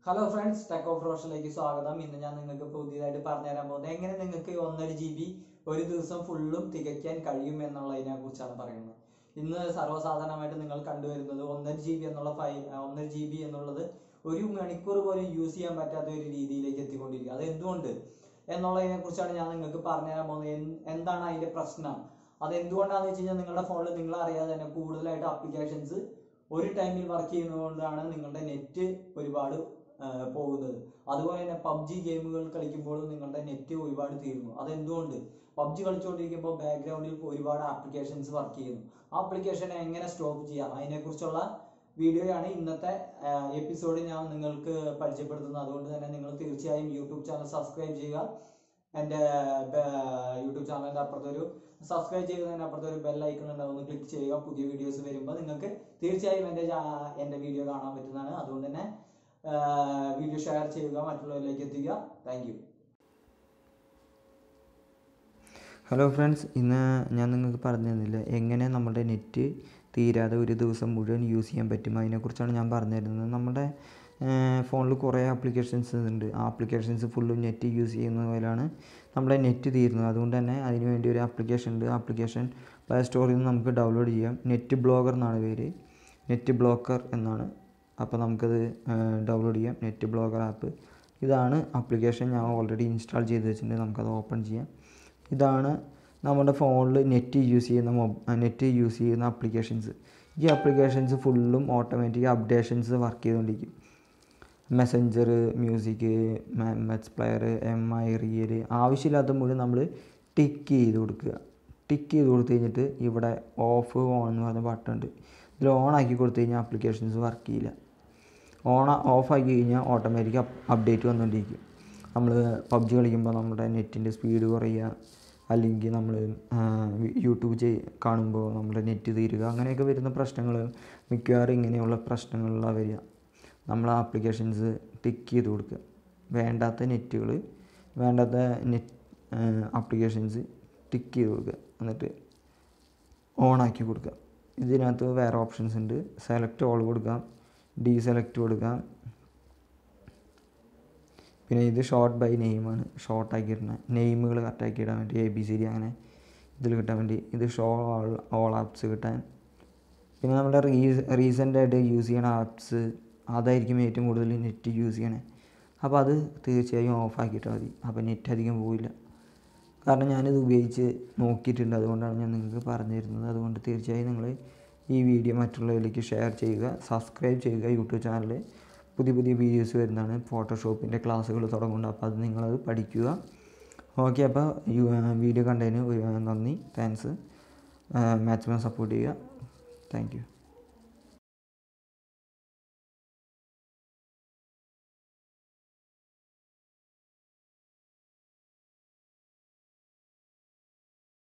hello friends tech of റോഷനിലേക്ക് സ്വാഗതം ഇന്ന് ഞാൻ നിങ്ങൾക്ക് പുതിയതായിട്ട് പറഞ്ഞുതരാൻ പോകുന്നത് എങ്ങനെ നിങ്ങൾക്ക് ഒന്നര ജി ബി ഒരു ദിവസം ഫുള്ളും തികയ്ക്കാൻ കഴിയും എന്നുള്ളതിനെ കുറിച്ചാണ് പറയുന്നത് ഇന്ന് സർവ്വസാധാരണമായിട്ട് നിങ്ങൾ കണ്ടുവരുന്നത് ഒന്നര ജി ബി എന്നുള്ള ഫൈ ഒന്നര ജി ബി എന്നുള്ളത് ഒരു മണിക്കൂർ പോലും യൂസ് ചെയ്യാൻ പറ്റാത്ത ഒരു രീതിയിലേക്ക് എത്തിക്കൊണ്ടിരിക്കുക അത് എന്തുകൊണ്ട് എന്നുള്ളതിനെ കുറിച്ചാണ് ഞാൻ നിങ്ങൾക്ക് പറഞ്ഞുതരാൻ പോകുന്നത് എന്ത്- എന്താണ് അതിന്റെ പ്രശ്നം അത് എന്തുകൊണ്ടാണെന്ന് വെച്ച് കഴിഞ്ഞാൽ നിങ്ങളുടെ ഫോണിൽ നിങ്ങൾ അറിയാതെ തന്നെ കൂടുതലായിട്ട് ആപ്ലിക്കേഷൻസ് ഒരു ടൈമിൽ വർക്ക് ചെയ്യുന്നതുകൊണ്ടാണ് നിങ്ങളുടെ നെറ്റ് ഒരുപാട് ആ, പോകുന്നത് അതുപോലെ തന്നെ പബ്ജി ഗെയിമുകൾ കളിക്കുമ്പോഴും നിങ്ങളുടെ നെറ്റ് ഒരുപാട് തീരുന്നു അതെന്തുകൊണ്ട് പബ്ജി കളിച്ചുകൊണ്ടിരിക്കുമ്പോൾ ബാക്ക്ഗ്രൗണ്ടിൽ ഒരുപാട് ആപ്ലിക്കേഷൻസ് വർക്ക് ചെയ്യുന്നു ആ ആപ്ലിക്കേഷനെ എങ്ങനെ സ്റ്റോപ്പ് ചെയ്യാം അതിനെക്കുറിച്ചുള്ള വീഡിയോയാണ് ഇന്നത്തെ എപ്പിസോഡിൽ ഞാൻ നിങ്ങൾക്ക് പരിചയപ്പെടുത്തുന്നത് അതുകൊണ്ട് തന്നെ നിങ്ങൾ തീർച്ചയായും യൂട്യൂബ് ചാനൽ സബ്സ്ക്രൈബ് ചെയ്യുക എൻ്റെ യൂട്യൂബ് ചാനലിൻ്റെ അപ്പുറത്തൊരു സബ്സ്ക്രൈബ് ചെയ്യുന്നതിന് അപ്പുറത്ത് ഒരു ബെൽ ഐക്കൺ ഉണ്ടാവും ഒന്ന് ക്ലിക്ക് ചെയ്യുക പുതിയ വീഡിയോസ് വരുമ്പോൾ നിങ്ങൾക്ക് തീർച്ചയായും എൻ്റെ ചാ- എൻ്റെ വീഡിയോ കാണാൻ പറ്റുന്നതാണ് അതുകൊണ്ട് തന്നെ വീഡിയോ ഷെയർ ചെയ്യുക മറ്റുള്ളവരിലേക്ക് എത്തിക്കുക താങ്ക് യു ഹലോ ഫ്രണ്ട്സ് ഇന്ന് ഞാൻ നിങ്ങൾക്ക് പറഞ്ഞു തന്നില്ല എങ്ങനെ നമ്മുടെ നെറ്റ് തീരാതെ ഒരു ദിവസം മുഴുവൻ യൂസ് ചെയ്യാൻ പറ്റും അതിനെക്കുറിച്ചാണ് ഞാൻ പറഞ്ഞു തരുന്നത് നമ്മുടെ ഫോണിൽ കുറേ ആപ്ലിക്കേഷൻസ് ഉണ്ട് ആ ആപ്ലിക്കേഷൻസ് ഫുള്ളും നെറ്റ് യൂസ് ചെയ്യുന്ന പോലെയാണ് നമ്മുടെ നെറ്റ് തീരുന്നത് അതുകൊണ്ട് തന്നെ അതിന് വേണ്ടി ഒരു ആപ്ലിക്കേഷൻ ഉണ്ട് ആപ്ലിക്കേഷൻ പ്ലേ സ്റ്റോറിൽ നിന്ന് നമുക്ക് ഡൗൺലോഡ് ചെയ്യാം നെറ്റ് ബ്ലോഗർ എന്നാണ് പേര് നെറ്റ് ബ്ലോക്കർ എന്നാണ് അപ്പോൾ നമുക്കത് ഡൗൺലോഡ് ചെയ്യാം നെറ്റ് ബ്ലോഗർ ആപ്പ് ഇതാണ് ആപ്ലിക്കേഷൻ ഞാൻ ഓൾറെഡി ഇൻസ്റ്റാൾ ചെയ്ത് വെച്ചിട്ടുണ്ട് നമുക്കത് ഓപ്പൺ ചെയ്യാം ഇതാണ് നമ്മുടെ ഫോണിൽ നെറ്റ് യൂസ് ചെയ്യുന്ന മൊബ് നെറ്റ് യൂസ് ചെയ്യുന്ന ആപ്ലിക്കേഷൻസ് ഈ ആപ്ലിക്കേഷൻസ് ഫുള്ളും ഓട്ടോമാറ്റിക് അപ്ഡേഷൻസ് വർക്ക് ചെയ്തുകൊണ്ടിരിക്കും മെസ്സഞ്ചർ മ്യൂസിക് മെറ്റ്സ് പ്ലെയർ എം ഐ റിയൽ ആവശ്യമില്ലാത്ത മുഴുവൻ നമ്മൾ ടിക്ക് ചെയ്ത് കൊടുക്കുക ടിക്ക് ചെയ്ത് കൊടുത്തു കഴിഞ്ഞിട്ട് ഇവിടെ ഓഫ് ഓൺ എന്ന് പറഞ്ഞ ബട്ടൺ ഉണ്ട് ഇതിൽ ഓൺ ആക്കി കൊടുത്തു കഴിഞ്ഞാൽ ആപ്ലിക്കേഷൻസ് വർക്ക് ചെയ്യില്ല ഓൺ ഓഫ് ആക്കി കഴിഞ്ഞാൽ ഓട്ടോമാറ്റിക് അപ്ഡേറ്റ് വന്നുകൊണ്ടിരിക്കും നമ്മൾ പബ്ജി കളിക്കുമ്പോൾ നമ്മുടെ നെറ്റിൻ്റെ സ്പീഡ് കുറയുക അല്ലെങ്കിൽ നമ്മൾ യൂട്യൂബ് ചെയ് കാണുമ്പോൾ നമ്മുടെ നെറ്റ് തീരുക അങ്ങനെയൊക്കെ വരുന്ന പ്രശ്നങ്ങൾ മിക്കവാറും ഇങ്ങനെയുള്ള പ്രശ്നങ്ങളിലാണ് വരിക നമ്മൾ ആപ്ലിക്കേഷൻസ് ടിക്ക് ചെയ്ത് കൊടുക്കുക വേണ്ടാത്ത നെറ്റുകൾ വേണ്ടാത്ത നെറ്റ് ആപ്ലിക്കേഷൻസ് ടിക്ക് ചെയ്ത് കൊടുക്കുക എന്നിട്ട് ഓൺ ആക്കി കൊടുക്കുക ഇതിനകത്ത് വേറെ ഓപ്ഷൻസ് ഉണ്ട് സെലക്ട് ഓൾ കൊടുക്കാം ഡീസെലക്ട് കൊടുക്കാം പിന്നെ ഇത് ഷോർട്ട് ബൈ നെയിമാണ് ഷോർട്ട് ആക്കിയിടുന്നത് നെയിമുകൾ കറക്റ്റാക്കി ഇടാൻ വേണ്ടി എ ബി സി ഡി അങ്ങനെ ഇതിൽ കിട്ടാൻ വേണ്ടി ഇത് ഷോ ഓൾ ഓൾ ആപ്സ് കിട്ടാൻ പിന്നെ നമ്മുടെ റീ റീസെൻ്റായിട്ട് യൂസ് ചെയ്യണ ആപ്സ് അതായിരിക്കും ഏറ്റവും കൂടുതൽ നെറ്റ് യൂസ് ചെയ്യണേ അപ്പോൾ അത് തീർച്ചയായും ഓഫ് ആക്കിയിട്ടാൽ മതി അപ്പോൾ നെറ്റ് അധികം പോവില്ല കാരണം ഞാനിത് ഉപയോഗിച്ച് നോക്കിയിട്ടുണ്ട് അതുകൊണ്ടാണ് ഞാൻ നിങ്ങൾക്ക് പറഞ്ഞു തരുന്നത് അതുകൊണ്ട് തീർച്ചയായും നിങ്ങൾ ഈ വീഡിയോ മറ്റുള്ളവരിലേക്ക് ഷെയർ ചെയ്യുക സബ്സ്ക്രൈബ് ചെയ്യുക യൂട്യൂബ് ചാനലിൽ പുതിയ പുതിയ വീഡിയോസ് വരുന്നതാണ് ഫോട്ടോഷോപ്പിൻ്റെ ക്ലാസ്സുകൾ തുടങ്ങുന്നുണ്ട് അപ്പോൾ അത് നിങ്ങളത് പഠിക്കുക ഓക്കെ അപ്പോൾ വീഡിയോ കണ്ടതിന് ഒരു- നന്ദി താങ്ക്സ് മാക്സിമം സപ്പോർട്ട് ചെയ്യുക താങ്ക് യു